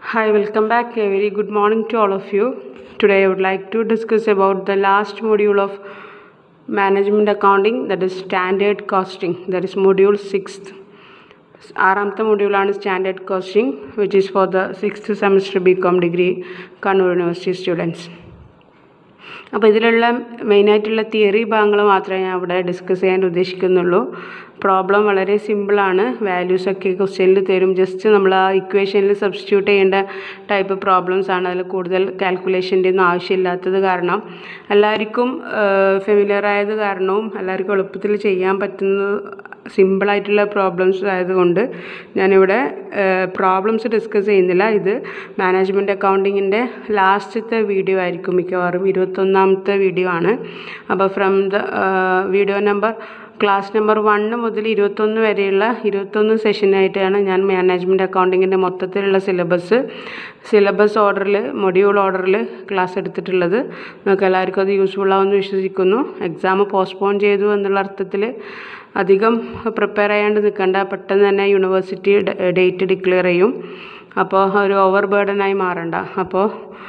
Hi, welcome back. A very good morning to all of you. Today I would like to discuss about the last module of management accounting that is standard costing that is module 6th. ആറാമത്തെ മൊഡ്യൂളാണ് standard costing which is for the sixth semester B com degree Kannur university students അപ്പോൾ ഇതിലുള്ള മെയിനായിട്ടുള്ള theory ഭാഗങ്ങൾ മാത്രമേ ഞാൻ ഇവിടെ discuss ചെയ്യാൻ ഉദ്ദേശിക്കുന്നുള്ളൂ പ്രോബ്ലം വളരെ സിമ്പിളാണ് വാല്യൂസൊക്കെ ക്വസ്റ്റ്യനിൽ തരും ജസ്റ്റ് നമ്മൾ ആ ഇക്വേഷനിൽ സബ്സ്റ്റിറ്റ്യൂട്ട് ചെയ്യേണ്ട ടൈപ്പ് പ്രോബ്ലംസ് ആണ് അതിൽ കൂടുതൽ കാൽക്കുലേഷൻ്റെ ഒന്നും ആവശ്യമില്ലാത്തത് കാരണം എല്ലാവർക്കും ഫെമിലിയർ ആയത് കാരണവും എല്ലാവർക്കും എളുപ്പത്തിൽ ചെയ്യാൻ പറ്റുന്ന സിമ്പിളായിട്ടുള്ള പ്രോബ്ലംസ് ആയതുകൊണ്ട് ഞാനിവിടെ പ്രോബ്ലംസ് ഡിസ്കസ് ചെയ്യുന്നില്ല ഇത് മാനേജ്മെൻറ്റ് അക്കൗണ്ടിങ്ങിൻ്റെ ലാസ്റ്റത്തെ വീഡിയോ ആയിരിക്കും മിക്കവാറും ഇരുപത്തൊന്നാമത്തെ വീഡിയോ ആണ് അപ്പോൾ from the video number class number one മുതൽ ഇരുപത്തൊന്ന് വരെയുള്ള ഇരുപത്തൊന്ന് സെഷനായിട്ടാണ് ഞാൻ മാനേജ്മെൻറ്റ് അക്കൗണ്ടിങ്ങിൻ്റെ മൊത്തത്തിലുള്ള സിലബസ് സിലബസ് ഓർഡറിൽ മൊഡ്യൂൾ ഓർഡറിൽ ക്ലാസ് എടുത്തിട്ടുള്ളത് നിങ്ങൾക്ക് എല്ലാവർക്കും അത് യൂസ്ഫുൾ ആവുമെന്ന് വിശ്വസിക്കുന്നു എക്സാം പോസ്റ്റ്പോൺ ചെയ്തു എന്നുള്ള അർത്ഥത്തിൽ അധികം പ്രിപ്പയർ ചെയ്യാണ്ട് നിൽക്കണ്ട പെട്ടെന്ന് തന്നെ യൂണിവേഴ്സിറ്റി ഡേറ്റ് ഡിക്ലെയർ ചെയ്യും അപ്പോൾ ഒരു ഓവർ ബേർഡനായി മാറണ്ട അപ്പോൾ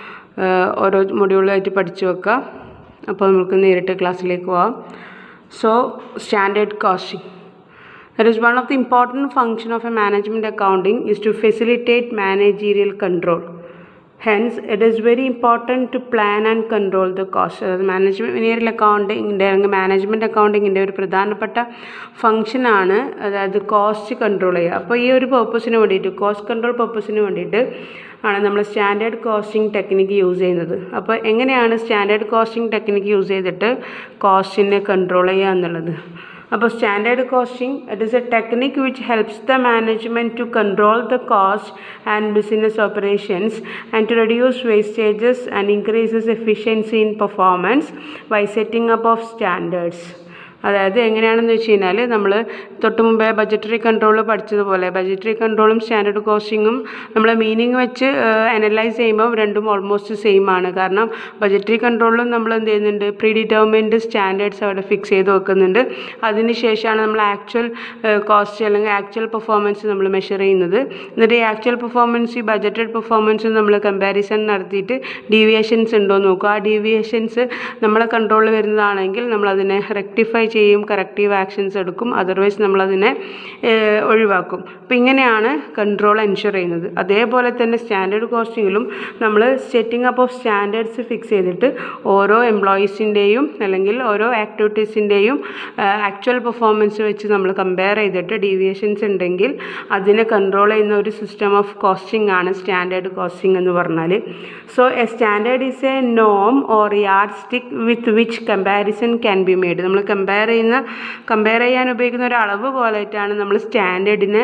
ഓരോ മൊഡ്യൂളായിട്ട് പഠിച്ചു വെക്കുക അപ്പോൾ നമുക്ക് നേരിട്ട് ക്ലാസ്സിലേക്ക് പോവാം So, standard costing. That is one of the important function of a management accounting is to facilitate managerial control. Hence, it is very important to plan and control the cost. Management അക്കൗണ്ടിങ്ങിൻ്റെ അല്ലെങ്കിൽ management അക്കൗണ്ടിങ്ങിൻ്റെ ഒരു പ്രധാനപ്പെട്ട ഫങ്ഷനാണ് അതായത് cost control ചെയ്യുക അപ്പോൾ ഈ ഒരു പർപ്പസിന് വേണ്ടിയിട്ട് കോസ്റ്റ് കൺട്രോൾ പർപ്പസിന് വേണ്ടിയിട്ട് ആണ് നമ്മൾ സ്റ്റാൻഡേർഡ് കോസ്റ്റിംഗ് ടെക്നിക്ക് യൂസ് ചെയ്യുന്നത് അപ്പോൾ എങ്ങനെയാണ് സ്റ്റാൻഡേർഡ് കോസ്റ്റിംഗ് ടെക്നിക്ക് യൂസ് ചെയ്തിട്ട് കോസ്റ്റിനെ കൺട്രോൾ ചെയ്യുക എന്നുള്ളത് അപ്പോൾ standard costing it is a technique which helps the management to control the cost and business operations and to reduce wastages and increases efficiency in performance by setting up of standards അതായത് എങ്ങനെയാണെന്ന് വെച്ച് കഴിഞ്ഞാൽ നമ്മൾ തൊട്ട് മുമ്പേ budgetary control പഠിച്ചതുപോലെ budgetary കൺട്രോളും standard കോസ്റ്റിങ്ങും നമ്മൾ മീനിങ് വെച്ച് അനലൈസ് ചെയ്യുമ്പോൾ രണ്ടും ഓൾമോസ്റ്റ് സെയിം ആണ് കാരണം ബജറ്ററി കൺട്രോളിലും നമ്മൾ എന്ത് ചെയ്യുന്നുണ്ട് പ്രീ ഡിറ്റർമിൻഡ് സ്റ്റാൻഡേർഡ്സ് അവിടെ ഫിക്സ് ചെയ്ത് വെക്കുന്നുണ്ട് അതിന് ശേഷമാണ് നമ്മൾ ആക്ച്വൽ കോസ്റ്റ് അല്ലെങ്കിൽ ആക്ച്വൽ പെർഫോമൻസ് നമ്മൾ മെഷർ ചെയ്യുന്നത് എന്നിട്ട് ഈ ആക്ച്വൽ പെർഫോമൻസ് ഈ ബജറ്റഡ് പെർഫോമൻസ് നമ്മൾ കമ്പാരിസൺ നടത്തിയിട്ട് ഡീവിയേഷൻസ് ഉണ്ടോ നോക്കുക ആ ഡീവിയേഷൻസ് നമ്മളെ കൺട്രോളിൽ വരുന്നതാണെങ്കിൽ നമ്മൾ അതിനെ റെക്ടിഫൈ ചെയ്യും കറക്റ്റീവ് ആക്ഷൻസ് എടുക്കും അതർവൈസ് നമ്മളതിനെ ഒഴിവാക്കും അപ്പോൾ ഇങ്ങനെയാണ് കൺട്രോൾ എൻഷുർ ചെയ്യുന്നത് അതേപോലെ തന്നെ സ്റ്റാൻഡേർഡ് കോസ്റ്റിങ്ങിലും നമ്മൾ setting up of standards fix ചെയ്തിട്ട് ഓരോ എംപ്ലോയീസിൻ്റെയും അല്ലെങ്കിൽ ഓരോ ആക്ടിവിറ്റീസിൻ്റെയും ആക്ച്വൽ പെർഫോമൻസ് വെച്ച് നമ്മൾ കമ്പയർ ചെയ്തിട്ട് ഡീവിയേഷൻസ് ഉണ്ടെങ്കിൽ അതിനെ കൺട്രോൾ ചെയ്യുന്ന ഒരു സിസ്റ്റം ഓഫ് കോസ്റ്റിംഗ് ആണ് സ്റ്റാൻഡേർഡ് കോസ്റ്റിംഗ് എന്ന് പറഞ്ഞാൽ so a standard is a നോം or yard stick with which comparison can be made നമ്മൾ കമ്പയർ ചെയ്യുന്ന കമ്പയർ ചെയ്യാൻ ഉപയോഗിക്കുന്ന ഒരു അളവ് പോലെയായിട്ടാണ് നമ്മൾ സ്റ്റാൻഡേർഡിനെ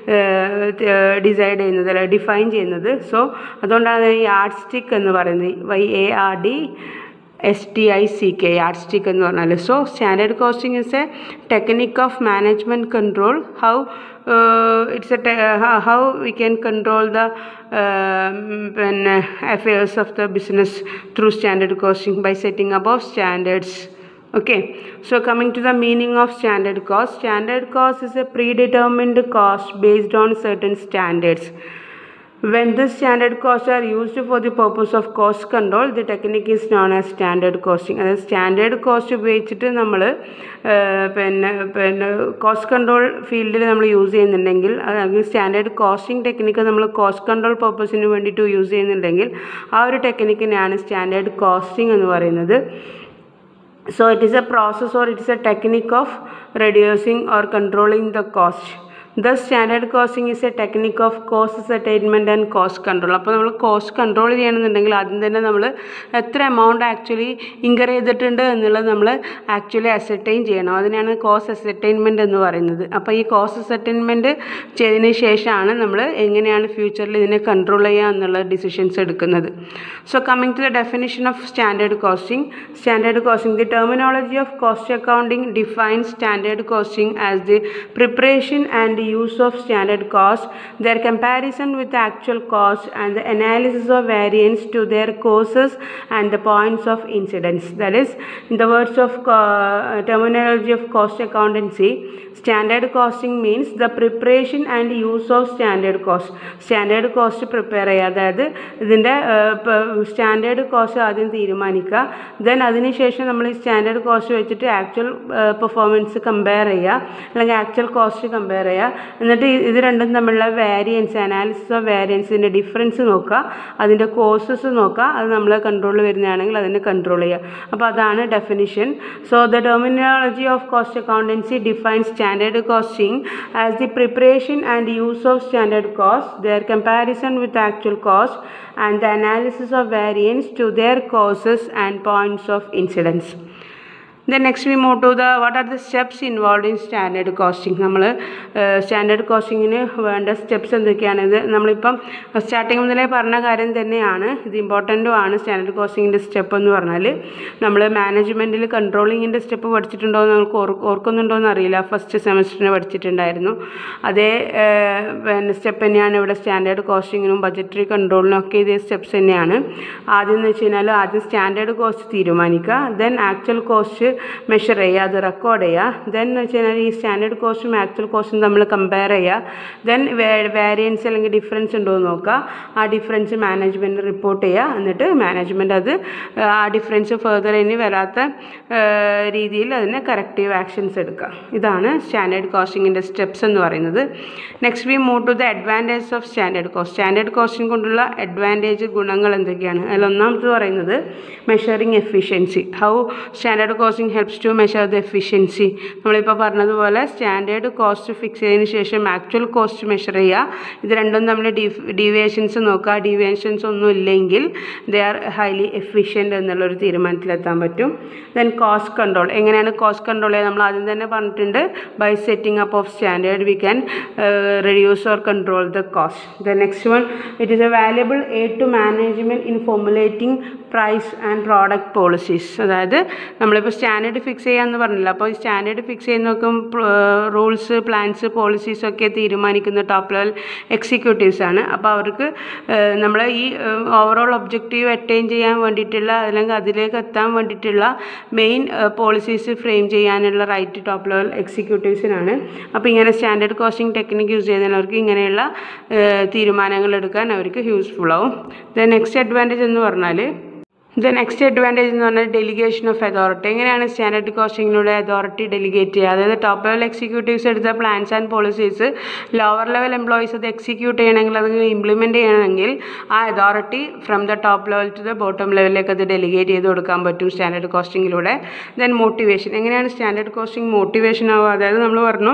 ഡിസൈഡ് ചെയ്യുന്നത് അല്ലെ ഡിഫൈൻ ചെയ്യുന്നത് സോ അതുകൊണ്ടാണ് യാർഡ് സ്റ്റിക്ക് എന്ന് പറയുന്നത് Y A R D S T I C K yard stick എന്ന് പറഞ്ഞാൽ so standard costing is a technique of management control how it's a how we can control the പിന്നെ affairs of the business through standard costing by setting up of standards okay so coming to the meaning of standard cost standard cost is a predetermined cost based on certain standards when the standard costs are used for the purpose of cost control the technique is known as standard costing അതായത് standard cost ഉപയോഗിച്ചിട്ട് നമ്മൾ പിന്നെ പിന്നെ cost control ഫീൽഡിൽ നമ്മൾ use ചെയ്യുന്നുണ്ടെങ്കിൽ അല്ലെങ്കിൽ standard costing technique നമ്മൾ കോസ്റ്റ് കൺട്രോൾ പർപ്പസിന് വേണ്ടിയിട്ട് യൂസ് ചെയ്യുന്നുണ്ടെങ്കിൽ ആ ഒരു ടെക്നിക്കിനെയാണ് സ്റ്റാൻഡേർഡ് കോസ്റ്റിംഗ് എന്ന് പറയുന്നത് so it is a process or it is a technique of reducing or controlling the cost thus standard costing is a technique of cost attainment and cost control അപ്പോൾ നമ്മൾ cost control ചെയ്യണമെന്നുണ്ടെങ്കിൽ ആദ്യം തന്നെ നമ്മൾ എത്ര amount actually incur ചെയ്തിട്ടുണ്ട് എന്നുള്ളത് നമ്മൾ ആക്ച്വലി അസർട്ടൈൻ ചെയ്യണം അതിനാണ് കോസ്റ്റ് അസർട്ടൈൻമെൻറ്റ് എന്ന് പറയുന്നത് അപ്പോൾ ഈ കോസ്റ്റ് അസർട്ടൈൻമെൻറ്റ് ചെയ്തതിന് ശേഷമാണ് നമ്മൾ എങ്ങനെയാണ് ഫ്യൂച്ചറിൽ ഇതിനെ കൺട്രോൾ ചെയ്യുക എന്നുള്ള ഡിസിഷൻസ് എടുക്കുന്നത് so coming to the definition of standard costing standard costing the terminology of cost accounting defines standard costing as the preparation and use of standard cost, their comparison with the actual cost, and the analysis of variance to their causes and the points of incidence. That is, in the words of uh, terminology of cost accountancy, standard costing means the preparation and use of standard cost. Standard cost prepare ചെയ്യുക അതായത് ഇതിൻ്റെ standard cost ആദ്യം തീരുമാനിക്കുക then അതിനുശേഷം നമ്മൾ ഈ standard cost വെച്ചിട്ട് actual performance compare ചെയ്യുക അല്ലെങ്കിൽ ആക്ച്വൽ കോസ്റ്റ് കമ്പയർ ചെയ്യുക എന്നിട്ട് ഈ- ഇത് രണ്ടും തമ്മിലുള്ള വേരിയൻസ് അനാലിസിസ് ഓഫ് വേരിയൻസിൻ്റെ ഡിഫറൻസ് നോക്കുക അതിൻ്റെ കോസസ് നോക്കുക അത് നമ്മൾ കൺട്രോളിൽ വരുന്നതാണെങ്കിൽ അതിനെ കൺട്രോൾ ചെയ്യുക അപ്പോൾ അതാണ് definition so the terminology of cost accountancy define standard costing as the preparation and use of standard cost their comparison with actual cost and the analysis of variance to their causes and points of incidence. Then next we move to the what are the steps involved in standard costing നമ്മൾ standard കോസ്റ്റിങ്ങിന് വേണ്ട steps എന്തൊക്കെയാണ് ഇത് നമ്മളിപ്പം starting മുതലേ പറഞ്ഞ കാര്യം തന്നെയാണ് ഇത് ഇമ്പോർട്ടൻറ്റും ആണ് സ്റ്റാൻഡേർഡ് കോസ്റ്റിങ്ങിൻ്റെ സ്റ്റെപ്പ് എന്ന് പറഞ്ഞാൽ നമ്മൾ മാനേജ്മെൻറ്റിൽ കൺട്രോളിങ്ങിൻ്റെ സ്റ്റെപ്പ് പഠിച്ചിട്ടുണ്ടോ എന്ന് നമുക്ക് ഓർ ഓർക്കുന്നുണ്ടോ എന്ന് അറിയില്ല ഫസ്റ്റ് സെമസ്റ്ററിന് പഠിച്ചിട്ടുണ്ടായിരുന്നു അതേ ഏഹ്, പിന്നെ സ്റ്റെപ്പ് തന്നെയാണ് ഇവിടെ സ്റ്റാൻഡേർഡ് കോസ്റ്റിങ്ങിനും ബജറ്ററി കൺട്രോളിനും ഒക്കെ ഇതേ സ്റ്റെപ്സ് തന്നെയാണ് ആദ്യം എന്ന് വെച്ച് കഴിഞ്ഞാൽ ആദ്യം സ്റ്റാൻഡേർഡ് കോസ്റ്റ് തീരുമാനിക്കുക ദെൻ ആക്ച്വൽ കോസ്റ്റ് മെഷർ ചെയ്യുക അത് റെക്കോർഡ് ചെയ്യുക ദെൻ എന്ന് വെച്ച് കഴിഞ്ഞാൽ ഈ സ്റ്റാൻഡേർഡ് കോസ്റ്റും ആക്ച്വൽ കോസ്റ്റും നമ്മൾ കമ്പയർ ചെയ്യുക ദെൻ വേരിയൻസ് അല്ലെങ്കിൽ ഡിഫറൻസ് ഉണ്ടോ എന്ന് നോക്കുക ആ ഡിഫറൻസ് മാനേജ്മെൻറ്റ് റിപ്പോർട്ട് ചെയ്യുക എന്നിട്ട് മാനേജ്മെൻറ്റ് അത് ആ ഡിഫറൻസ് ഫെർദർ ഇനി വരാത്ത ഏഹ്, രീതിയിൽ അതിന് കറക്റ്റീവ് ആക്ഷൻസ് എടുക്കുക ഇതാണ് സ്റ്റാൻഡേർഡ് കോസ്റ്റിങ്ങിൻ്റെ സ്റ്റെപ്സ് എന്ന് പറയുന്നത് next we move to the advantage of standard cost standard costing കൊണ്ടുള്ള അഡ്വാൻറ്റേജ് ഗുണങ്ങൾ എന്തൊക്കെയാണ് അതിൽ ഒന്നാമത് പറയുന്നത് measuring efficiency how standard costing helps to measure the efficiency നമ്മളിപ്പോൾ പറഞ്ഞതുപോലെ സ്റ്റാൻഡേർഡ് കോസ്റ്റ് ഫിക്സ് ചെയ്തതിന് ശേഷം ആക്ച്വൽ കോസ്റ്റ് മെഷർ ചെയ്യുക ഇത് രണ്ടും തമ്മിൽ ഡീവിയേഷൻസ് നോക്കുക ഡീവിയേഷൻസ് ഒന്നും ഇല്ലെങ്കിൽ ദേ ആർ ഹൈലി എഫിഷ്യൻ്റ് എന്നുള്ളൊരു തീരുമാനത്തിലെത്താൻ പറ്റും ദെൻ കോസ്റ്റ് കൺട്രോൾ എങ്ങനെയാണ് കോസ്റ്റ് കൺട്രോൾ ചെയ്യുക നമ്മൾ ആദ്യം തന്നെ പറഞ്ഞിട്ടുണ്ട് by setting up of standard we can reduce or control the cost the next one it is a valuable aid to management in formulating price and product policies അതായത് നമ്മളിപ്പോൾ standard fix ചെയ്യാമെന്ന് പറഞ്ഞില്ല അപ്പോൾ ഈ സ്റ്റാൻഡേർഡ് ഫിക്സ് ചെയ്യുന്ന നോക്കും rules plans policies ഒക്കെ തീരുമാനിക്കുന്ന ടോപ്പ് ലെവൽ എക്സിക്യൂട്ടീവ്സ് ആണ് അപ്പോൾ അവർക്ക് നമ്മൾ ഈ ഓവറോൾ ഒബ്ജക്റ്റീവ് അറ്റൈൻ ചെയ്യാൻ വേണ്ടിയിട്ടുള്ള അല്ലെങ്കിൽ അതിലേക്ക് എത്താൻ വേണ്ടിയിട്ടുള്ള മെയിൻ പോളിസീസ് ഫ്രെയിം ചെയ്യാനുള്ള റൈറ്റ് ടോപ്പ് ലെവൽ എക്സിക്യൂട്ടീവ്സിനാണ് അപ്പോൾ ഇങ്ങനെ സ്റ്റാൻഡേർഡ് കോസ്റ്റിംഗ് ടെക്നിക്ക് യൂസ് ചെയ്യുന്നവർക്ക് ഇങ്ങനെയുള്ള ഏഹ്, തീരുമാനങ്ങൾ എടുക്കാൻ അവർക്ക് യൂസ്ഫുൾ ആവും ദ നെക്സ്റ്റ് അഡ്വാൻറ്റേജ് എന്ന് പറഞ്ഞാൽ ദ നെക്സ്റ്റ് അഡ്വാൻറ്റേജ് എന്ന് പറഞ്ഞാൽ ഡെലിഗേഷൻ ഓഫ് അതോറിറ്റി എങ്ങനെയാണ് സ്റ്റാൻഡേർഡ് കോസ്റ്റിങ്ങിലൂടെ അതോറിറ്റി ഡെലിഗേറ്റ് ചെയ്യുക അതായത് ടോപ്പ് ലെവൽ എക്സിക്യൂട്ടീവ്സ് എടുത്ത plans and policies lower level employees അത് എക്സിക്യൂട്ട് ചെയ്യണമെങ്കിൽ അത് ഇംപ്ലിമെൻറ്റ് ചെയ്യണമെങ്കിൽ ആ authority from the top level to the bottom ലെവലിലേക്ക് അത് ഡെലിഗേറ്റ് ചെയ്ത് കൊടുക്കാൻ പറ്റും സ്റ്റാൻഡേർഡ് കോസ്റ്റിങ്ങിലൂടെ ദെൻ മോട്ടിവേഷൻ എങ്ങനെയാണ് സ്റ്റാൻഡേർഡ് കോസ്റ്റിംഗ് മോട്ടിവേഷൻ ആവുക അതായത് നമ്മൾ പറഞ്ഞു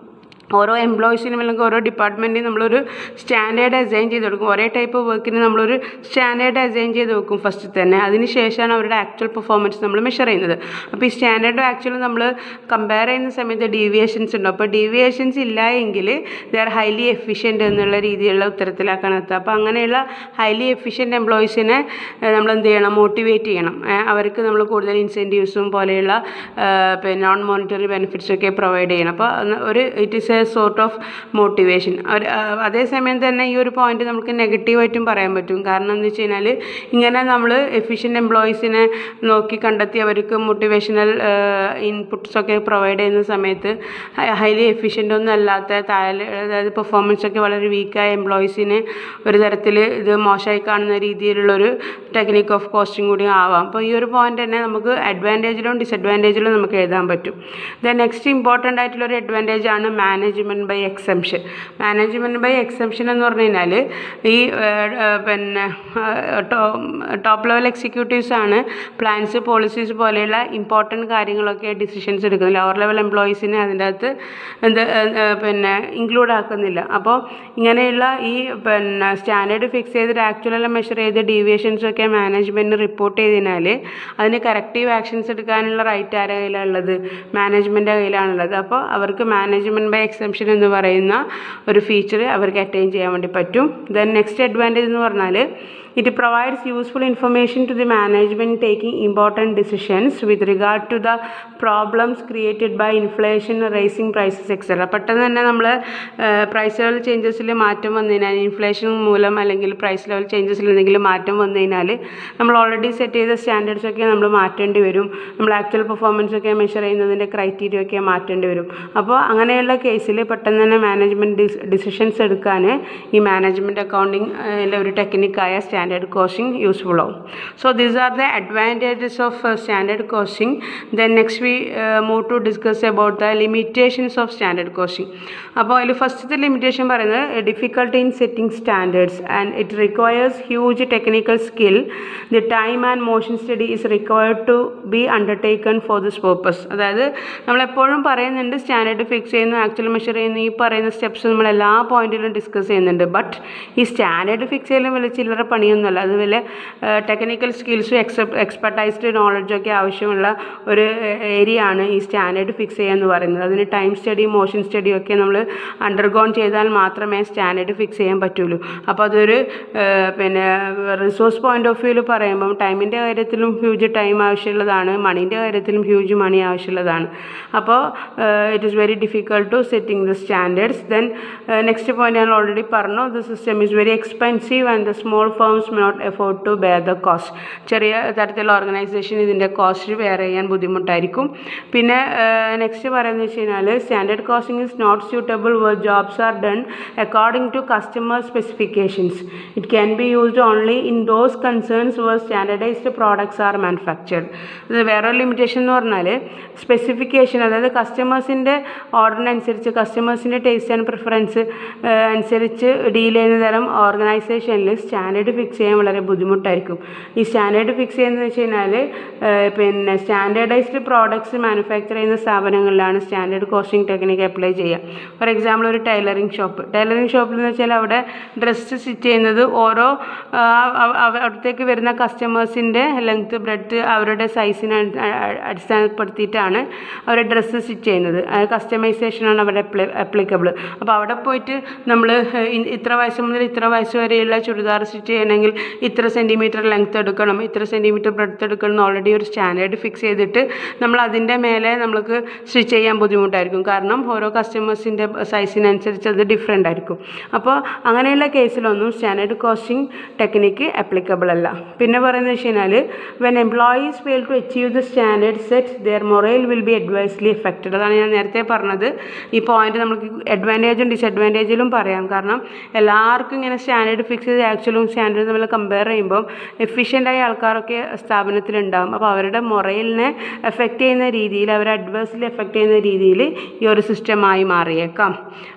ഓരോ എംപ്ലോയീസിനും അല്ലെങ്കിൽ ഓരോ ഡിപ്പാർട്ട്മെൻറ്റിനും നമ്മളൊരു സ്റ്റാൻഡേർഡ് അസൈൻ ചെയ്ത് കൊടുക്കും ഒരേ ടൈപ്പ് വർക്കിന് നമ്മളൊരു സ്റ്റാൻഡേർഡ് അസൈൻ ചെയ്ത് വെക്കും ഫസ്റ്റ് തന്നെ അതിന് ശേഷമാണ് അവരുടെ ആക്ച്വൽ പെർഫോമൻസ് നമ്മൾ മെഷർ ചെയ്യുന്നത് അപ്പോൾ ഈ സ്റ്റാൻഡേർഡും ആക്ച്വലും നമ്മൾ കമ്പയർ ചെയ്യുന്ന സമയത്ത് ഡീവിയേഷൻസ് ഉണ്ട് അപ്പോൾ ഡീവിയേഷൻസ് ഇല്ല എങ്കിൽ ദേ ആർ ഹൈലി എഫിഷ്യൻ്റ് എന്നുള്ള രീതിയിലുള്ള ഉത്തരത്തിലാക്കാണ് എത്തുക അപ്പോൾ അങ്ങനെയുള്ള ഹൈലി എഫിഷ്യൻ്റ് എംപ്ലോയീസിനെ നമ്മൾ എന്ത് ചെയ്യണം മോട്ടിവേറ്റ് ചെയ്യണം ഏ, അവർക്ക് നമ്മൾ കൂടുതൽ ഇൻസെൻറ്റീവ്സും പോലെയുള്ള ഏ, പിന്നെ നോൺ മോണിറ്ററി ബെനിഫിറ്റ്സ് ഒക്കെ പ്രൊവൈഡ് ചെയ്യണം അപ്പോൾ അന്ന് ഒരു it is a sort of motivation ഒരു ആ, അതേസമയം തന്നെ ഈ ഒരു പോയിന്റ് നമുക്ക് നെഗറ്റീവായിട്ടും പറയാൻ പറ്റും കാരണം എന്ന് വെച്ച് കഴിഞ്ഞാൽ ഇങ്ങനെ നമ്മൾ എഫിഷ്യൻ്റ് എംപ്ലോയീസിനെ നോക്കി കണ്ടെത്തി അവർക്ക് മോട്ടിവേഷണൽ ഇൻപുട്സ് ഒക്കെ പ്രൊവൈഡ് ചെയ്യുന്ന സമയത്ത് ഹൈലി എഫിഷ്യൻ്റ് ഒന്നും അല്ലാത്ത താഴെ അതായത് പെർഫോമൻസ് ഒക്കെ വളരെ വീക്കായ എംപ്ലോയീസിനെ ഒരു തരത്തിൽ ഇത് മോശമായി കാണുന്ന രീതിയിലുള്ളൊരു ടെക്നിക്ക് ഓഫ് കോസ്റ്റിംഗ് കൂടി ആവാം അപ്പോൾ ഈ ഒരു പോയിന്റ് തന്നെ നമുക്ക് അഡ്വാൻറ്റേജിലും ഡിസഡ്വാൻറ്റേജിലും നമുക്ക് എഴുതാൻ പറ്റും ദ നെക്സ്റ്റ് ഇമ്പോർട്ടൻ്റ് ആയിട്ടുള്ള ഒരു അഡ്വാൻറ്റേജ് ആണ് management by exemption management by exemption എന്ന് പറഞ്ഞു കഴിഞ്ഞാൽ ഈ ഏഹ്, ഏഹ്, പിന്നെ ടോപ്പ് ലെവൽ എക്സിക്യൂട്ടീവ്സ് ആണ് പ്ലാൻസ് പോളിസീസ് പോലെയുള്ള ഇമ്പോർട്ടൻറ്റ് കാര്യങ്ങളൊക്കെ ഡിസിഷൻസ് എടുക്കുന്നത് ലോവർ ലെവൽ എംപ്ലോയീസിനെ അതിൻ്റെ അകത്ത് എന്ത് ഏഹ്, ഏഹ്, പിന്നെ ഇൻക്ലൂഡ് ആക്കുന്നില്ല അപ്പോൾ ഇങ്ങനെയുള്ള ഈ പിന്നെ സ്റ്റാൻഡേർഡ് ഫിക്സ് ചെയ്തിട്ട് ആക്ച്വലെല്ലാം മെഷർ ചെയ്ത് ഡീവിയേഷൻസ് ഒക്കെ മാനേജ്മെൻറ്റിന് റിപ്പോർട്ട് ചെയ്തതിനാൽ അതിന് കറക്റ്റീവ് ആക്ഷൻസ് എടുക്കാനുള്ള റൈറ്റ് ആരുടെ കയ്യിലാണ് ഉള്ളത് മാനേജ്മെൻറ്റിൻ്റെ കയ്യിലാണുള്ളത് അപ്പോൾ അവർക്ക് മാനേജ്മെൻറ്റ് ബൈ എക്സംഷൻ എന്ന് പറയുന്ന ഒരു ഫീച്ചർ അവർക്ക് അറ്റൈൻ ചെയ്യാൻ വേണ്ടി പറ്റും ദെൻ നെക്സ്റ്റ് അഡ്വാൻറ്റേജ് എന്ന് പറഞ്ഞാൽ it provides useful information to the management taking important decisions with regard to the problems created by inflation racing prices etcetera പെട്ടെന്ന് തന്നെ നമ്മൾ പ്രൈസ് ലെവൽ ചേഞ്ചസിൽ മാറ്റം വന്നു കഴിഞ്ഞാൽ ഇൻഫ്ലേഷൻ മൂലം അല്ലെങ്കിൽ പ്രൈസ് ലെവൽ ചേഞ്ചസിൽ എന്തെങ്കിലും മാറ്റം വന്നു കഴിഞ്ഞാൽ നമ്മൾ ഓൾറെഡി സെറ്റ് ചെയ്ത സ്റ്റാൻഡേർഡ്സ് ഒക്കെ നമ്മൾ മാറ്റേണ്ടി വരും നമ്മൾ ആക്ച്വൽ പെർഫോമൻസ് ഒക്കെ മെഷർ ചെയ്യുന്നതിൻ്റെ ക്രൈറ്റീരിയ ഒക്കെ മാറ്റേണ്ടി വരും അപ്പോൾ അങ്ങനെയുള്ള കേസിൽ പെട്ടെന്ന് തന്നെ മാനേജ്മെൻറ്റ് ഡിസിഷൻസ് എടുക്കാൻ ഈ മാനേജ്മെൻറ്റ് അക്കൗണ്ടിങ് ഒരു ടെക്നിക്കായ സ്റ്റാൻഡേർഡ് കോസ്റ്റിംഗ് യൂസ്ഫുൾ ആവും so these are the advantages of standard costing then next we move to discuss about the limitations of standard costing അപ്പോൾ അതിൽ ഫസ്റ്റത്തെ ലിമിറ്റേഷൻ പറയുന്നത് difficulty in setting standards and it requires huge technical skill the time and motion study is required to be undertaken for this purpose അതായത് നമ്മളെപ്പോഴും പറയുന്നുണ്ട് standard fix ചെയ്യുന്നു actual measure ചെയ്യുന്നു ഈ പറയുന്ന സ്റ്റെപ്സ് നമ്മൾ എല്ലാ പോയിന്റിലും ഡിസ്കസ് ചെയ്യുന്നുണ്ട് ബട്ട് ഈ സ്റ്റാൻഡേർഡ് ഫിക്സ് ചെയ്യലും വലിയ ചില്ലറ പണിയൊന്നുമല്ല അത് വലിയ ടെക്നിക്കൽ സ്കിൽസും എക്സെപ്റ്റ് എക്സ്പെർട്ടൈസ്ഡ് നോളജും ഒക്കെ ആവശ്യമുള്ള ഒരു ഏരിയ ആണ് ഈ സ്റ്റാൻഡേർഡ് ഫിക്സ് ചെയ്യുക എന്ന് പറയുന്നത് അതിന് ടൈം സ്റ്റഡി മോഷൻ സ്റ്റഡിയും ഒക്കെ നമ്മൾ അണ്ടർഗോൺ ചെയ്താൽ മാത്രമേ സ്റ്റാൻഡേർഡ് ഫിക്സ് ചെയ്യാൻ പറ്റുള്ളൂ അപ്പോൾ അതൊരു പിന്നെ റിസോഴ്സ് പോയിന്റ് ഓഫ് വ്യൂവിൽ പറയുമ്പം ടൈമിൻ്റെ കാര്യത്തിലും ഹ്യൂജ് ടൈം ആവശ്യമുള്ളതാണ് മണീൻ്റെ കാര്യത്തിലും ഹ്യൂജ് മണി ആവശ്യമുള്ളതാണ് അപ്പോൾ it is very difficult to setting the standards then next point ഞാൻ ഓൾറെഡി പറഞ്ഞു the system is very expensive and the small firms may not afford to bear the cost ചെറിയ തരത്തിലുള്ള organisation ഇതിൻ്റെ cost bear ചെയ്യാൻ ബുദ്ധിമുട്ടായിരിക്കും പിന്നെ next പറയുന്നത് വെച്ച് കഴിഞ്ഞാൽ standard costing is not suitable where jobs are done according to customer specifications it can be used only in those concerns where standardised products are manufactured ഇത് വേറൊരു ലിമിറ്റേഷൻ എന്ന് പറഞ്ഞാൽ സ്പെസിഫിക്കേഷൻ അതായത് കസ്റ്റമേഴ്സിൻ്റെ ഓർഡറിനനുസരിച്ച് കസ്റ്റമേഴ്സിൻ്റെ ടേസ്റ്റ് ആൻഡ് പ്രിഫറൻസ് അനുസരിച്ച് deal ചെയ്യുന്ന തരം ഓർഗനൈസേഷനിൽ സ്റ്റാൻഡേർഡ് ഫിക്സ് ചെയ്യാൻ വളരെ ബുദ്ധിമുട്ടായിരിക്കും ഈ സ്റ്റാൻഡേർഡ് ഫിക്സ് ചെയ്യുന്നത് വെച്ച് കഴിഞ്ഞാൽ പിന്നെ സ്റ്റാൻഡേർഡൈസ്ഡ് പ്രോഡക്ട്സ് മാനുഫാക്ചർ ചെയ്യുന്ന സ്ഥാപനങ്ങളിലാണ് സ്റ്റാൻഡേർഡ് കോസ്റ്റിംഗ് ടെക്നിക്ക് അപ്ലൈ ചെയ്യുക ഫോർ എക്സാമ്പിൾ ഒരു ടൈലറിംഗ് ഷോപ്പ് ടൈലറിംഗ് ഷോപ്പിൽ എന്ന് വെച്ചാൽ അവിടെ ഡ്രസ്സ് സ്റ്റിച്ച് ചെയ്യുന്നത് ഓരോ അവിടത്തേക്ക് വരുന്ന കസ്റ്റമേഴ്സിൻ്റെ ലെങ്ത്ത് ബ്രെഡ് അവരുടെ സൈസിനെ അടിസ്ഥാനപ്പെടുത്തിയിട്ടാണ് അവർ ഡ്രസ്സ് സ്റ്റിച്ച് ചെയ്യുന്നത് കസ്റ്റമൈസേഷനാണ് അവിടെ അപ്ലിക്കബിൾ അപ്പോൾ അവിടെ പോയിട്ട് നമ്മൾ ഇത്ര വയസ്സ് മുതൽ ഇത്ര വയസ്സ് വരെയുള്ള ചുരിദാർ സ്റ്റിച്ച് ചെയ്യണമെങ്കിൽ ഇത്ര സെൻറ്റിമീറ്റർ ലെങ്ത്ത് എടുക്കണം ഇത്ര സെൻറ്റിമീറ്റർ ബ്രെഡ്ത്ത് എടുക്കണം എന്ന് ഓൾറെഡി ഒരു സ്റ്റാൻഡേർഡ് ഫിക്സ് ചെയ്തിട്ട് നമ്മൾ അതിൻ്റെ മേലെ നമ്മൾക്ക് സ്റ്റിച്ച് ചെയ്യാൻ ബുദ്ധിമുട്ടായിരിക്കും കാരണം ഓരോ കസ്റ്റമേഴ്സിൻ്റെ സൈസിനനുസരിച്ച് അത് ഡിഫറെൻ്റ് ആയിരിക്കും അപ്പോൾ അങ്ങനെയുള്ള കേസിലൊന്നും സ്റ്റാൻഡേർഡ് കോസ്റ്റിംഗ് ടെക്നിക്ക് അപ്ലിക്കബിൾ അല്ല പിന്നെ പറയുന്നത് വെച്ച് കഴിഞ്ഞാൽ when employees fail to achieve the standard set their morale will be adversely affected അതാണ് ഞാൻ നേരത്തെ പറഞ്ഞത് ഈ പോയിന്റ് നമുക്ക് അഡ്വാൻറ്റേജും ഡിസഡ്വാൻറ്റേജിലും പറയാം കാരണം എല്ലാവർക്കും ഇങ്ങനെ സ്റ്റാൻഡേർഡ് ഫിക്സ് ചെയ്ത് ആക്ച്വലും സ്റ്റാൻഡേർഡ് തമ്മിൽ കമ്പയർ ചെയ്യുമ്പോൾ എഫിഷ്യൻ്റായ ആൾക്കാരൊക്കെ സ്ഥാപനത്തിലുണ്ടാകും അപ്പോൾ അവരുടെ മൊറൈലിനെ എഫക്റ്റ് ചെയ്യുന്ന രീതിയിൽ അവരെ അഡ്വേഴ്സ്ലി എഫക്റ്റ് ചെയ്യുന്ന രീതിയിൽ ഈ ഒരു സിസ്റ്റമായി മാറിയേക്കാം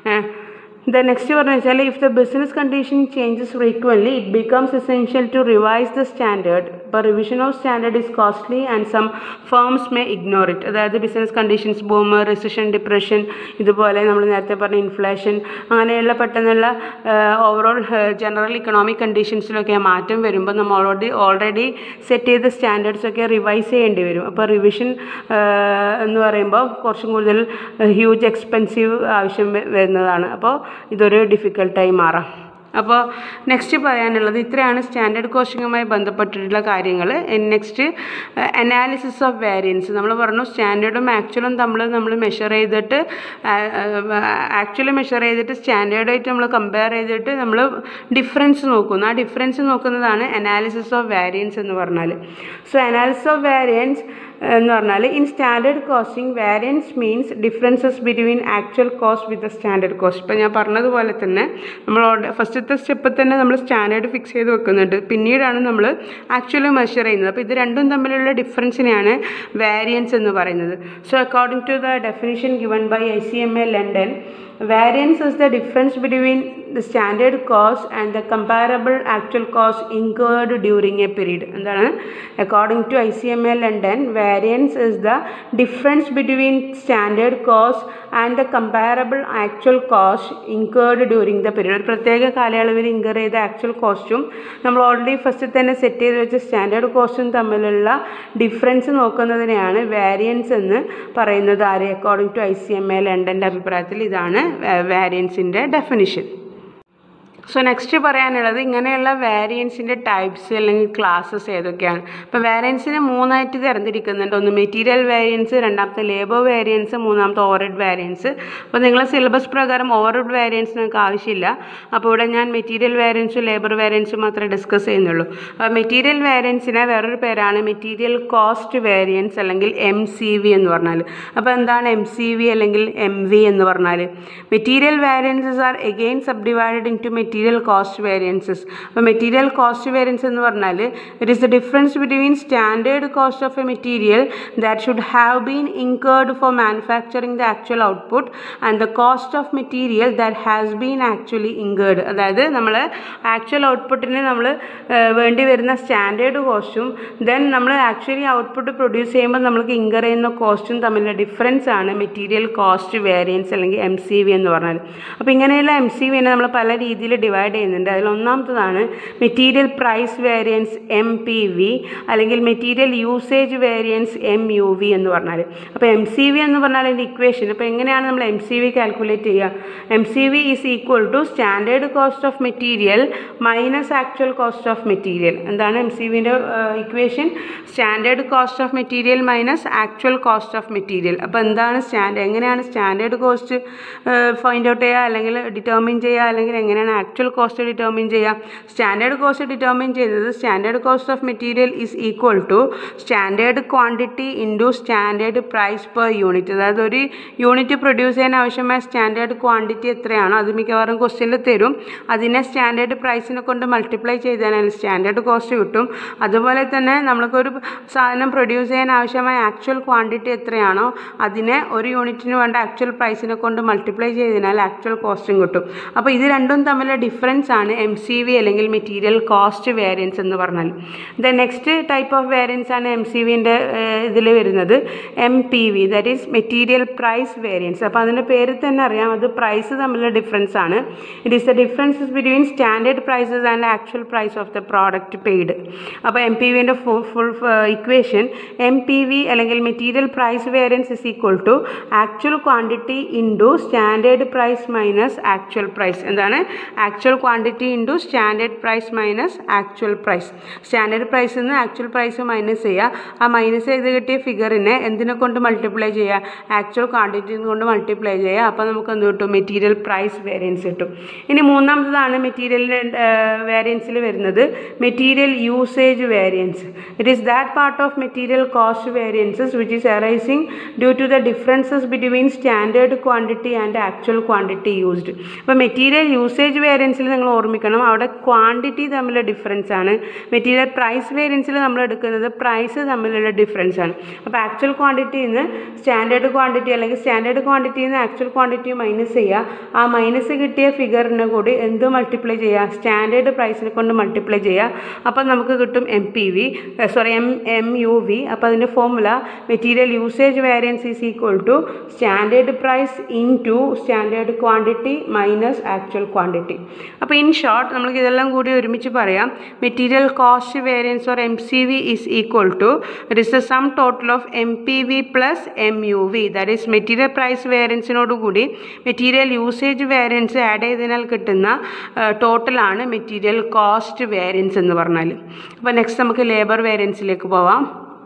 ദ നെക്സ്റ്റ് പറഞ്ഞു വെച്ചാൽ if the business condition changes frequently it becomes essential to revise the standard ഇപ്പോൾ revision of standard is costly and some firms may ignore it അതായത് business conditions boom recession depression ഇതുപോലെ നമ്മൾ നേരത്തെ പറഞ്ഞ inflation അങ്ങനെയുള്ള പെട്ടെന്നുള്ള ഓവറോൾ ജനറൽ ഇക്കണോമിക് കണ്ടീഷൻസിലൊക്കെ മാറ്റം വരുമ്പോൾ നമ്മൾ ഓൾറെഡി ഓൾറെഡി സെറ്റ് ചെയ്ത സ്റ്റാൻഡേർഡ്സ് ഒക്കെ റിവൈസ് ചെയ്യേണ്ടി വരും അപ്പോൾ റിവിഷൻ എന്ന് പറയുമ്പോൾ കുറച്ചും കൂടുതൽ ഹ്യൂജ് എക്സ്പെൻസീവ് ആവശ്യം വരുന്നതാണ് അപ്പോൾ ഇതൊരു ഡിഫിക്കൽട്ടായി മാറാം അപ്പോൾ നെക്സ്റ്റ് പറയാനുള്ളത് ഇത്രയാണ് സ്റ്റാൻഡേർഡ് കോസ്റ്റിങ്ങുമായി ബന്ധപ്പെട്ടിട്ടുള്ള കാര്യങ്ങൾ നെക്സ്റ്റ് അനാലിസിസ് ഓഫ് വേരിയൻസ് നമ്മൾ പറഞ്ഞു സ്റ്റാൻഡേർഡും ആക്ച്വലും തമ്മിൽ നമ്മൾ മെഷർ ചെയ്തിട്ട് ആക്ച്വലി മെഷർ ചെയ്തിട്ട് സ്റ്റാൻഡേർഡായിട്ട് നമ്മൾ കമ്പയർ ചെയ്തിട്ട് നമ്മൾ ഡിഫറൻസ് നോക്കുന്നു ആ ഡിഫറൻസ് നോക്കുന്നതാണ് അനാലിസിസ് ഓഫ് വേരിയൻസ് എന്ന് പറഞ്ഞാൽ സോ അനാലിസിസ് ഓഫ് വേരിയൻസ് എന്ന് പറഞ്ഞാൽ in standard costing variance means differences between actual cost with standard cost ഇപ്പോൾ ഞാൻ പറഞ്ഞതുപോലെ തന്നെ നമ്മൾ ഫസ്റ്റത്തെ സ്റ്റെപ്പിൽ തന്നെ നമ്മൾ സ്റ്റാൻഡേർഡ് ഫിക്സ് ചെയ്ത് വെക്കുന്നുണ്ട് പിന്നീടാണ് നമ്മൾ ആക്ച്വലി മെഷർ ചെയ്യുന്നത് അപ്പോൾ ഇത് രണ്ടും തമ്മിലുള്ള ഡിഫറൻസിനെയാണ് വേരിയൻസ് എന്ന് പറയുന്നത് so according to the definition given by I C M A London variance is the difference between the standard cost and the comparable actual cost incurred during a period എന്താണ് according to ICMA London variance is the difference between standard cost and the comparable actual cost incurred during the period ഒരു പ്രത്യേക കാലയളവിൽ incur ചെയ്ത actual കോസ്റ്റും നമ്മൾ already first തന്നെ set ചെയ്ത് വെച്ച സ്റ്റാൻഡേർഡ് കോസ്റ്റും തമ്മിലുള്ള ഡിഫറൻസ് നോക്കുന്നതിനെയാണ് വേരിയൻസ് എന്ന് പറയുന്നത് ആര് according to I C M A ലണ്ടൻ്റെ അഭിപ്രായത്തിൽ ഇതാണ് വാരിയൻസിൻ്റെ ഡെഫിനിഷൻ സോ നെക്സ്റ്റ് പറയാനുള്ളത് ഇങ്ങനെയുള്ള വാരിയൻസിൻ്റെ ടൈപ്സ് അല്ലെങ്കിൽ ക്ലാസ്സസ് ഏതൊക്കെയാണ് ഇപ്പോൾ വാരിയൻസിനെ മൂന്നായിട്ട് തരംതിരിക്കുന്നുണ്ട് ഒന്ന് മെറ്റീരിയൽ വാരിയൻസ് രണ്ടാമത്തെ ലേബർ വാരിയൻസ് മൂന്നാമത്തെ ഓവർഹെഡ് വാരിയൻസ് അപ്പോൾ നിങ്ങളെ സിലബസ് പ്രകാരം ഓവർഹെഡ് വാരിയൻസ് നിങ്ങൾക്ക് ആവശ്യമില്ല അപ്പോൾ ഇവിടെ ഞാൻ മെറ്റീരിയൽ വാരിയൻസും ലേബർ വാരിയൻസും മാത്രമേ ഡിസ്കസ് ചെയ്യുന്നുള്ളൂ അപ്പോൾ മെറ്റീരിയൽ വാരിയൻസിനെ വേറൊരു പേരാണ് മെറ്റീരിയൽ കോസ്റ്റ് വാരിയൻസ് അല്ലെങ്കിൽ എം സി വി എന്ന് പറഞ്ഞാൽ അപ്പോൾ എന്താണ് എം സി വി അല്ലെങ്കിൽ എം വി എന്ന് പറഞ്ഞാൽ material variances are again sub divided into material cost variances അപ്പോൾ മെറ്റീരിയൽ കോസ്റ്റ് വേരിയൻസ് എന്ന് പറഞ്ഞാൽ it is the difference between standard cost of a material that should have been incurred for manufacturing the actual output and the cost of material that has been actually incurred അതായത് നമ്മൾ actual ഔട്ട്പുട്ടിന് നമ്മൾ വേണ്ടി വരുന്ന standard കോസ്റ്റും then നമ്മൾ actually output produce ചെയ്യുമ്പോൾ നമുക്ക് incur ചെയ്യുന്ന കോസ്റ്റും തമ്മിലുള്ള ഡിഫറൻസ് ആണ് മെറ്റീരിയൽ കോസ്റ്റ് വേരിയൻസ് അല്ലെങ്കിൽ എം സി വി എന്ന് പറഞ്ഞാൽ അപ്പോൾ ഇങ്ങനെയുള്ള എം സി വിനെ നമ്മൾ പല രീതിയിൽ ഡിവൈഡ് ചെയ്യുന്നുണ്ട് അതിൽ ഒന്നാമത്തതാണ് material price variance M P V അല്ലെങ്കിൽ material usage variance M U V എന്ന് പറഞ്ഞാൽ അപ്പോൾ എം സി വി എന്ന് പറഞ്ഞാൽ അതിൻ്റെ ഇക്വേഷൻ അപ്പോൾ എങ്ങനെയാണ് നമ്മൾ എം സി വി കാൽക്കുലേറ്റ് ചെയ്യുക M C V is equal to standard cost of material minus actual cost of material എന്താണ് എം സി വിൻ്റെ equation standard cost of material minus actual cost of material അപ്പോൾ എന്താണ് stand എങ്ങനെയാണ് standard cost find out ചെയ്യുക അല്ലെങ്കിൽ determine ചെയ്യുക അല്ലെങ്കിൽ എങ്ങനെയാണ് ആക്ച്വൽ കോസ്റ്റ് ഡിറ്റർമിൻ ചെയ്യുക സ്റ്റാൻഡേർഡ് കോസ്റ്റ് ഡിറ്റർമിൻ ചെയ്യുന്നത് standard cost of material is equal to standard quantity into standard price per unit അതായത് ഒരു യൂണിറ്റ് പ്രൊഡ്യൂസ് ചെയ്യാൻ ആവശ്യമായ സ്റ്റാൻഡേർഡ് ക്വാണ്ടിറ്റി എത്രയാണോ അത് മിക്കവാറും ക്വസ്റ്റ്യനിൽ തരും അതിനെ സ്റ്റാൻഡേർഡ് പ്രൈസിനെ കൊണ്ട് മൾട്ടിപ്ലൈ ചെയ്താൽ സ്റ്റാൻഡേർഡ് കോസ്റ്റ് കിട്ടും അതുപോലെ തന്നെ നമ്മൾക്കൊരു സാധനം പ്രൊഡ്യൂസ് ചെയ്യാൻ ആവശ്യമായ ആക്ച്വൽ ക്വാണ്ടിറ്റി എത്രയാണോ അതിനെ ഒരു യൂണിറ്റിന് വേണ്ട ആക്ച്വൽ പ്രൈസിനെ കൊണ്ട് മൾട്ടിപ്ലൈ ചെയ്തതിനാൽ ആക്ച്വൽ കോസ്റ്റും കിട്ടും അപ്പോൾ ഇത് രണ്ടും തമ്മിലുള്ള ഡിഫറൻസ് ആണ് എം സി വി അല്ലെങ്കിൽ മെറ്റീരിയൽ കോസ്റ്റ് വേരിയൻസ് എന്ന് പറഞ്ഞാൽ the next type of variance ആണ് എം സി വിൻ്റെ ഇതിൽ വരുന്നത് M P V that is material price variance അപ്പോൾ അതിൻ്റെ പേര് തന്നെ അറിയാം അത് പ്രൈസ് തമ്മിലുള്ള ഡിഫറൻസ് ആണ് it is the differences between standard prices and actual price of the product paid അപ്പോൾ എം പി വിൻ്റെ full full equation M P V അല്ലെങ്കിൽ material price variance is equal to actual quantity into standard price minus actual price എന്താണ് actual quantity into standard price minus actual price standard പ്രൈസിൽ നിന്ന് actual price minus ചെയ്യുക ആ minus ചെയ്ത് കിട്ടിയ ഫിഗറിനെ എന്തിനെ കൊണ്ട് മൾട്ടിപ്ലൈ ചെയ്യുക ആക്ച്വൽ ക്വാണ്ടിറ്റി കൊണ്ട് മൾട്ടിപ്ലൈ ചെയ്യുക അപ്പോൾ നമുക്ക് എന്ത് കിട്ടും മെറ്റീരിയൽ പ്രൈസ് വേരിയൻസ് കിട്ടും ഇനി മൂന്നാമത്തതാണ് മെറ്റീരിയലിൻ്റെ വേരിയൻസിൽ വരുന്നത് material usage variance it is that part of material cost variances which is arising due to the differences between standard quantity and actual quantity used അപ്പോൾ മെറ്റീരിയൽ യൂസേജ് വേരിയൻസിൽ നിങ്ങൾ ഓർമ്മിക്കണം അവിടെ ക്വാണ്ടിറ്റി തമ്മിലുള്ള ഡിഫറൻസ് ആണ് മെറ്റീരിയൽ പ്രൈസ് വേരിയൻസിൽ നമ്മൾ എടുക്കുന്നത് price തമ്മിലുള്ള ഡിഫറൻസ് ആണ് അപ്പോൾ ആക്ച്വൽ ക്വാണ്ടിറ്റിയിൽ നിന്ന് സ്റ്റാൻഡേർഡ് ക്വാണ്ടിറ്റി അല്ലെങ്കിൽ സ്റ്റാൻഡേർഡ് ക്വാണ്ടിറ്റിയിൽ നിന്ന് ആക്ച്വൽ ക്വാണ്ടിറ്റി മൈനസ് ചെയ്യുക ആ മൈനസ് കിട്ടിയ ഫിഗറിനെ കൂടി എന്ത് മൾട്ടിപ്ലൈ ചെയ്യുക സ്റ്റാൻഡേർഡ് പ്രൈസിനെ കൊണ്ട് മൾട്ടിപ്ലൈ ചെയ്യുക അപ്പോൾ നമുക്ക് കിട്ടും M P V sorry M M U V അപ്പോൾ അതിൻ്റെ formula material usage variance is equal to standard price into standard quantity minus actual quantity അപ്പോൾ ഇൻ ഷോർട്ട് നമുക്ക് ഇതെല്ലാം കൂടി ഒരുമിച്ച് പറയാം material cost variance or M C V is equal to it is the sum total of M P V plus M U V that is material price വേരിയൻസിനോടുകൂടി material usage variance add ചെയ്തതിനാൽ കിട്ടുന്ന ടോട്ടലാണ് material cost variance എന്ന് പറഞ്ഞാൽ അപ്പോൾ next നമുക്ക് labour വേരിയൻസിലേക്ക് പോവാം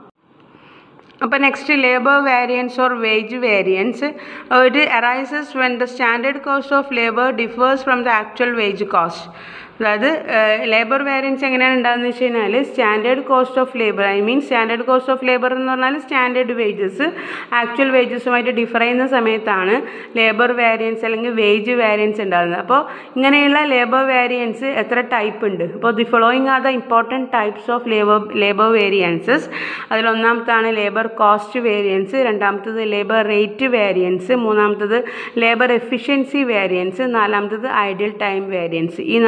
അപ്പോൾ next labour variance or wage variance it arises when the standard cost of labour differs from the actual wage cost അതായത് ലേബർ വേരിയൻസ് എങ്ങനെയാണ് ഉണ്ടാകുന്നത് വെച്ച് കഴിഞ്ഞാൽ standard cost of labour I mean standard cost of labour എന്ന് പറഞ്ഞാൽ standard wages actual വേജസുമായിട്ട് differ ചെയ്യുന്ന സമയത്താണ് ലേബർ വേരിയൻസ് അല്ലെങ്കിൽ വേജ് വേരിയൻസ് ഉണ്ടാകുന്നത് അപ്പോൾ ഇങ്ങനെയുള്ള ലേബർ വേരിയൻസ് എത്ര ടൈപ്പ് ഉണ്ട് അപ്പോൾ the following are the important types of labour labour variances അതിലൊന്നാമത്താണ് ലേബർ കോസ്റ്റ് വേരിയൻസ് രണ്ടാമത്തത് ലേബർ റേറ്റ് വേരിയൻസ് മൂന്നാമത്തത് ലേബർ എഫിഷ്യൻസി വേരിയൻസ് നാലാമത്തത് ഐഡിയൽ ടൈം വേരിയൻസ് ഈ നാല് ടൈപ്പ്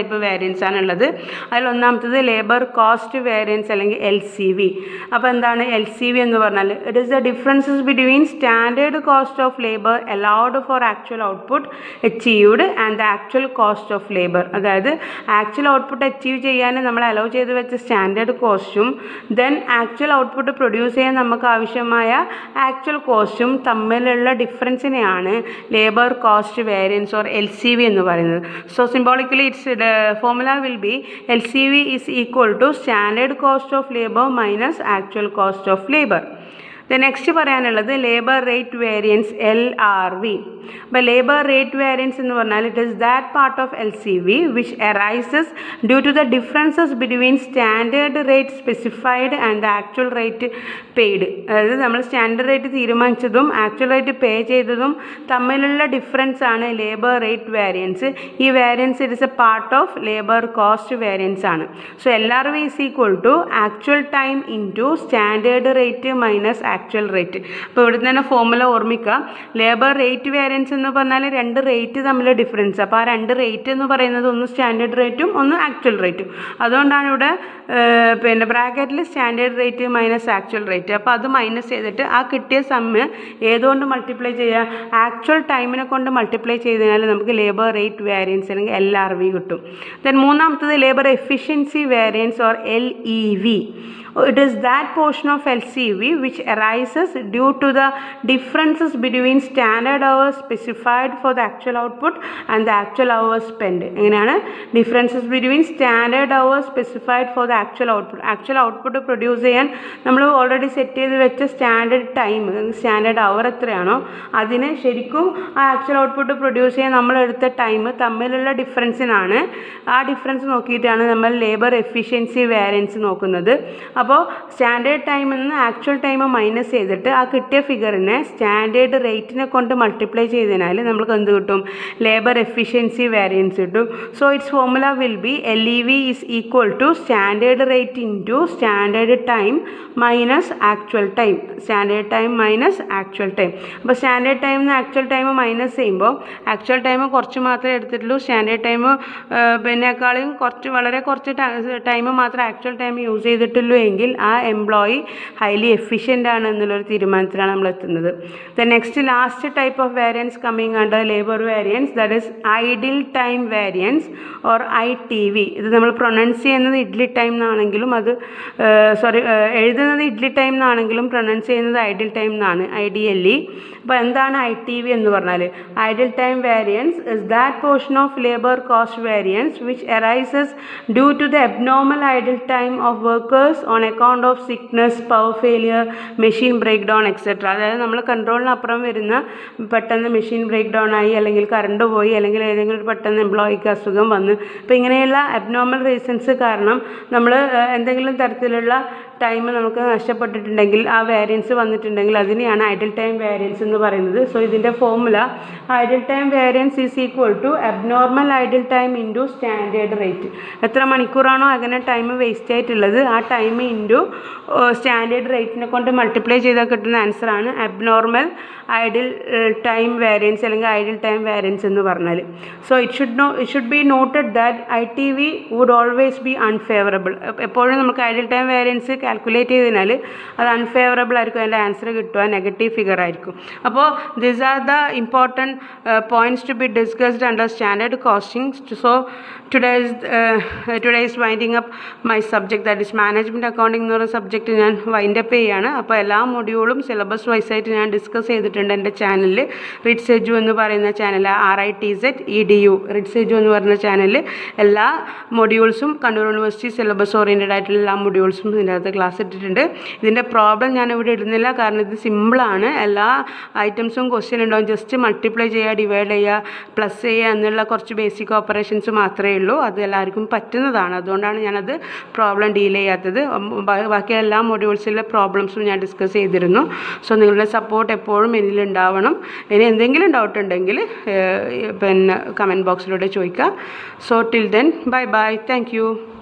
ടൈപ്പ് വേരിയൻസ് ആണ് ഉള്ളത് അതിൽ ഒന്നാമത്തത് ലേബർ കോസ്റ്റ് വേരിയൻസ് അല്ലെങ്കിൽ എൽ സി വി അപ്പോൾ എന്താണ് എൽ സി വി എന്ന് പറഞ്ഞാൽ it is the differences between standard cost of labour allowed for actual output achieved and the actual cost of labour അതായത് ആക്ച്വൽ ഔട്ട്പുട്ട് അച്ചീവ് ചെയ്യാൻ നമ്മൾ allow ചെയ്ത് വെച്ച സ്റ്റാൻഡേർഡ് കോസ്റ്റും ദെൻ ആക്ച്വൽ ഔട്ട്പുട്ട് പ്രൊഡ്യൂസ് ചെയ്യാൻ നമുക്ക് ആവശ്യമായ ആക്ച്വൽ കോസ്റ്റും തമ്മിലുള്ള ഡിഫറൻസിനെയാണ് labour cost variance or L C V എന്ന് പറയുന്നത് so symbolically its formula will be L C V is equal to standard cost of labour minus actual cost of labour the next പറയാനുള്ളത് labour rate variance L R V അപ്പോൾ labour rate variance എന്ന് പറഞ്ഞാൽ it is that part of L C V which arises due to the differences between standard rate specified and the actual rate paid അതായത് നമ്മൾ standard rate തീരുമാനിച്ചതും actual rate pay ചെയ്തതും തമ്മിലുള്ള difference ആണ് labour rate variance ഈ variance it is a part of labour cost variance ആണ് so L R V is equal to actual time into standard rate minus actual rate അപ്പോൾ ഇവിടെ തന്നെ formula ഓർമ്മിക്കുക labour rate variance എന്ന് പറഞ്ഞാൽ രണ്ട് rate തമ്മിൽ ഡിഫറൻസ് അപ്പോൾ ആ രണ്ട് റേറ്റ് എന്ന് പറയുന്നത് ഒന്ന് സ്റ്റാൻഡേർഡ് റേറ്റും ഒന്ന് ആക്ച്വൽ റേറ്റും അതുകൊണ്ടാണ് ഇവിടെ ഏഹ്, പിന്നെ ബ്രാക്കറ്റിൽ standard rate minus actual rate അപ്പോൾ അത് മൈനസ് ചെയ്തിട്ട് ആ കിട്ടിയ സമ്മ് ഏതുകൊണ്ട് മൾട്ടിപ്ലൈ ചെയ്യുക ആക്ച്വൽ ടൈമിനെ കൊണ്ട് മൾട്ടിപ്ലൈ ചെയ്തതിനാൽ നമുക്ക് ലേബർ റേറ്റ് വേരിയൻസ് അല്ലെങ്കിൽ എൽ ആർ വി കിട്ടും ദെൻ മൂന്നാമത്തത് labour efficiency variance or L E V it is that portion of LCV which arises due to the differences between standard hours specified for the actual output and the actual hours spent എങ്ങനെയാണ് differences between standard hours specified for the actual output actual output produce ചെയ്യാൻ നമ്മൾ already set ചെയ്ത് വെച്ച standard time standard അവർ എത്രയാണോ അതിന് ശരിക്കും ആ actual output produce ചെയ്യാൻ നമ്മൾ എടുത്ത ടൈം തമ്മിലുള്ള ഡിഫറൻസിനാണ് ആ ഡിഫറൻസ് നോക്കിയിട്ടാണ് നമ്മൾ ലേബർ എഫിഷ്യൻസി വേരിയൻസ് നോക്കുന്നത് അപ്പോൾ സ്റ്റാൻഡേർഡ് ടൈമിൽ നിന്ന് ആക്ച്വൽ ടൈം മൈനസ് ചെയ്തിട്ട് ആ കിട്ടിയ ഫിഗറിനെ സ്റ്റാൻഡേർഡ് റേറ്റിനെ കൊണ്ട് മൾട്ടിപ്ലൈ ചെയ്തതിനാൽ നമുക്ക് എന്ത് കിട്ടും ലേബർ എഫിഷ്യൻസി വേരിയൻസ് കിട്ടും so its formula will be L E V is equal to standard rate into standard time minus actual time standard time minus actual time അപ്പോൾ സ്റ്റാൻഡേർഡ് ടൈം നിന്ന് actual time minus ചെയ്യുമ്പോൾ actual time കുറച്ച് മാത്രമേ എടുത്തിട്ടുള്ളൂ standard time പിന്നെക്കാളും കുറച്ച് വളരെ കുറച്ച് time മാത്രമേ ആക്ച്വൽ ടൈം യൂസ് ചെയ്തിട്ടുള്ളൂ എങ്കിൽ ആ എംപ്ലോയി ഹൈലി എഫിഷ്യൻ്റ് ആണ് എന്നുള്ളൊരു തീരുമാനത്തിലാണ് നമ്മൾ എത്തുന്നത് the next last type of variance coming under labour variance that is idle time variance or I T V ഇത് നമ്മൾ പ്രൊനൗൺസ് ചെയ്യുന്നത് ഇഡ്ലി ടൈം എന്നാണെങ്കിലും അത് സോറി എഴുതുന്നത് ഇഡ്ലി ടൈം എന്നാണെങ്കിലും പ്രൊനൗൺസ് ചെയ്യുന്നത് ഐഡിൽ ടൈം എന്നാണ് ഐഡിയലി അപ്പോൾ എന്താണ് ഐ ടി വി എന്ന് പറഞ്ഞാൽ idle time variance is that portion of labour cost variance which arises due to the abnormal idle time of workers on account of sickness power failure machine break down etcetera അതായത് നമ്മൾ കൺട്രോളിനപ്പുറം വരുന്ന പെട്ടെന്ന് machine break down ആയി അല്ലെങ്കിൽ current പോയി അല്ലെങ്കിൽ ഏതെങ്കിലും ഒരു പെട്ടെന്ന് എംപ്ലോയിക്ക് അസുഖം വന്ന് അപ്പോൾ ഇങ്ങനെയുള്ള അബ്നോർമൽ റീസൺസ് കാരണം നമ്മൾ എന്തെങ്കിലും തരത്തിലുള്ള ടൈം നമുക്ക് നഷ്ടപ്പെട്ടിട്ടുണ്ടെങ്കിൽ ആ വേരിയൻസ് വന്നിട്ടുണ്ടെങ്കിൽ അതിനെയാണ് ഐഡിൽ ടൈം വേരിയൻസ് എന്ന് പറയുന്നത് സോ ഇതിൻ്റെ formula idle time variance is equal to abnormal idle time into standard rate എത്ര മണിക്കൂറാണോ അങ്ങനെ ടൈം വേസ്റ്റ് ആയിട്ടുള്ളത് ആ ടൈം ഇൻറ്റു സ്റ്റാൻഡേർഡ് റേറ്റിനെ കൊണ്ട് മൾട്ടിപ്ലൈ ചെയ്താൽ കിട്ടുന്ന ആൻസറാണ് അബ്നോർമൽ ഐഡിൽ ടൈം വേരിയൻസ് അല്ലെങ്കിൽ ഐഡിൽ ടൈം വേരിയൻസ് എന്ന് പറഞ്ഞാൽ so it should no it should be noted that I T V would always be unfavourable എപ്പോഴും നമുക്ക് ഐഡിൽ ടൈം വേരിയൻസ് കാൽക്കുലേറ്റ് ചെയ്തതിനാൽ അത് അൺഫേവറബിൾ ആയിരിക്കും അതിൻ്റെ ആൻസർ കിട്ടുക നെഗറ്റീവ് ഫിഗർ ആയിരിക്കും അപ്പോൾ this are the important points to be discussed under standard costing so today today is winding up my subject that is management accounting എന്ന് പറയുന്ന subject ഞാൻ വൈൻഡ് അപ്പ് ചെയ്യുകയാണ് അപ്പോൾ എല്ലാ മൊഡ്യൂളും സിലബസ് വൈസ് ആയിട്ട് ഞാൻ ഡിസ്കസ് ചെയ്തിട്ടുണ്ട് എൻ്റെ ചാനലിൽ റിറ്റ്സ് എജു എന്ന് പറയുന്ന channel R I T Z E D U Ritz Edu എന്ന് പറയുന്ന ചാനലിൽ എല്ലാ മൊഡ്യൂൾസും കണ്ണൂർ യൂണിവേഴ്സിറ്റി സിലബസ് ഓറിയൻറ്റഡ് ആയിട്ടുള്ള എല്ലാ മൊഡ്യൂൾസും ഇതിൻ്റെ അകത്ത് ക്ലാസ് ഇട്ടിട്ടുണ്ട് ഇതിൻ്റെ പ്രോബ്ലം ഞാൻ ഇവിടെ ഇടുന്നില്ല കാരണം ഇത് സിമ്പിളാണ് എല്ലാ ഐറ്റംസും ക്വസ്റ്റ്യൻ ഉണ്ടാവും ജസ്റ്റ് മൾട്ടിപ്ലൈ ചെയ്യുക ഡിവൈഡ് ചെയ്യുക പ്ലസ് ചെയ്യുക എന്നുള്ള കുറച്ച് ബേസിക് ഓപ്പറേഷൻസ് മാത്രമേ ഉള്ളൂ അത് എല്ലാവർക്കും പറ്റുന്നതാണ് അതുകൊണ്ടാണ് ഞാനത് പ്രോബ്ലം ഡീൽ ചെയ്യാത്തത് ഉം, ബാ- ബാക്കി എല്ലാ മൊഡ്യൂൾസിലെ പ്രോബ്ലംസും ഞാൻ ഡിസ്കസ് ചെയ്തിരുന്നു സോ നിങ്ങളുടെ സപ്പോർട്ട് എപ്പോഴും എന്നിൽ ഉണ്ടാവണം ഇനി എന്തെങ്കിലും ഡൗട്ട് ഉണ്ടെങ്കിൽ ഏഹ്, പിന്നെ കമൻറ്റ് ബോക്സിലൂടെ ചോദിക്കുക so till then bye bye thank U